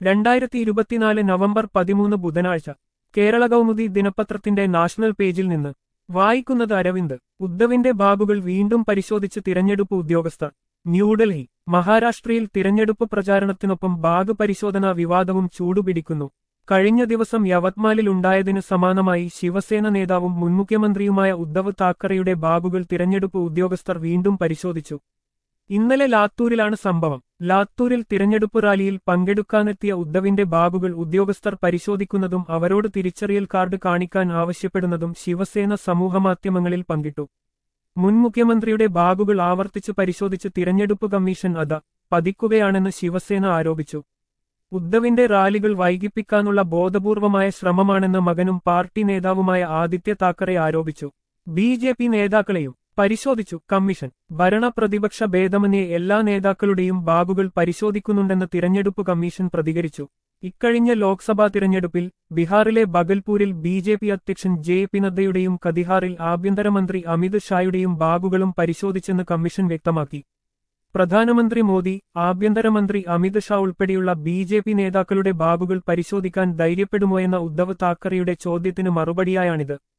രണ്ടായിരത്തി ഇരുപത്തിനാല് നവംബർ പതിമൂന്ന് ബുധനാഴ്ച കേരള കൗമുദി ദിനപത്രത്തിന്റെ നാഷണൽ പേജിൽ നിന്ന് വായിക്കുന്നത് അരവിന്ദ് ഉദ്ധവിന്റെ ബാഗുകൾ വീണ്ടും പരിശോധിച്ച് തിരഞ്ഞെടുപ്പ് ഉദ്യോഗസ്ഥർ ന്യൂഡൽഹി മഹാരാഷ്ട്രയിൽ തിരഞ്ഞെടുപ്പ് പ്രചാരണത്തിനൊപ്പം ബാഗ് പരിശോധനാ വിവാദവും ചൂടുപിടിക്കുന്നു കഴിഞ്ഞ ദിവസം യവത്മാലിലുണ്ടായതിനു സമാനമായി ശിവസേന നേതാവും മുൻ മുഖ്യമന്ത്രിയുമായ ഉദ്ധവ് താക്കറെയുടെ ബാഗുകൾ തിരഞ്ഞെടുപ്പ് ഉദ്യോഗസ്ഥർ വീണ്ടും പരിശോധിച്ചു ഇന്നലെ ലാത്തൂരിലാണ് സംഭവം ലാത്തൂരിൽ തിരഞ്ഞെടുപ്പ് റാലിയിൽ പങ്കെടുക്കാനെത്തിയ ഉദ്ധവിന്റെ ബാഗുകൾ ഉദ്യോഗസ്ഥർ പരിശോധിക്കുന്നതും അവരോട് തിരിച്ചറിയൽ കാർഡ് കാണിക്കാൻ ആവശ്യപ്പെടുന്നതും ശിവസേന സമൂഹമാധ്യമങ്ങളിൽ പങ്കിട്ടു മുൻ മുഖ്യമന്ത്രിയുടെ ബാഗുകൾ ആവർത്തിച്ച് പരിശോധിച്ച് തിരഞ്ഞെടുപ്പ് കമ്മീഷൻ അത പതിക്കുകയാണെന്ന് ശിവസേന ആരോപിച്ചു ഉദ്ധവിന്റെ റാലികൾ വൈകിപ്പിക്കാനുള്ള ബോധപൂർവമായ ശ്രമമാണെന്ന് മകനും പാർട്ടി നേതാവുമായ ആദിത്യ താക്കറെ ആരോപിച്ചു ബി ജെ പി നേതാക്കളെയും പരിശോധിച്ചു കമ്മീഷൻ ഭരണ പ്രതിപക്ഷ ഭേദമന്യേ എല്ലാ നേതാക്കളുടെയും ബാഗുകൾ പരിശോധിക്കുന്നുണ്ടെന്ന് തിരഞ്ഞെടുപ്പ് കമ്മീഷൻ പ്രതികരിച്ചു ഇക്കഴിഞ്ഞ ലോക്സഭാ തിരഞ്ഞെടുപ്പിൽ ബീഹാറിലെ ബഗൽപൂരിൽ ബി ജെ പി അധ്യക്ഷൻ ജെ പി നദ്ദയുടെയും കതിഹാറിൽ ആഭ്യന്തരമന്ത്രി അമിത് ഷായുടെയും ബാഗുകളും പരിശോധിച്ചെന്ന് കമ്മീഷൻ വ്യക്തമാക്കി പ്രധാനമന്ത്രി മോദി ആഭ്യന്തരമന്ത്രി അമിത് ഷാ ഉൾപ്പെടെയുള്ള ബി ജെ പി നേതാക്കളുടെ ബാഗുകൾ പരിശോധിക്കാൻ ധൈര്യപ്പെടുമോയെന്ന ഉദ്ധവ് താക്കറെയുടെ ചോദ്യത്തിന് മറുപടിയായാണിത്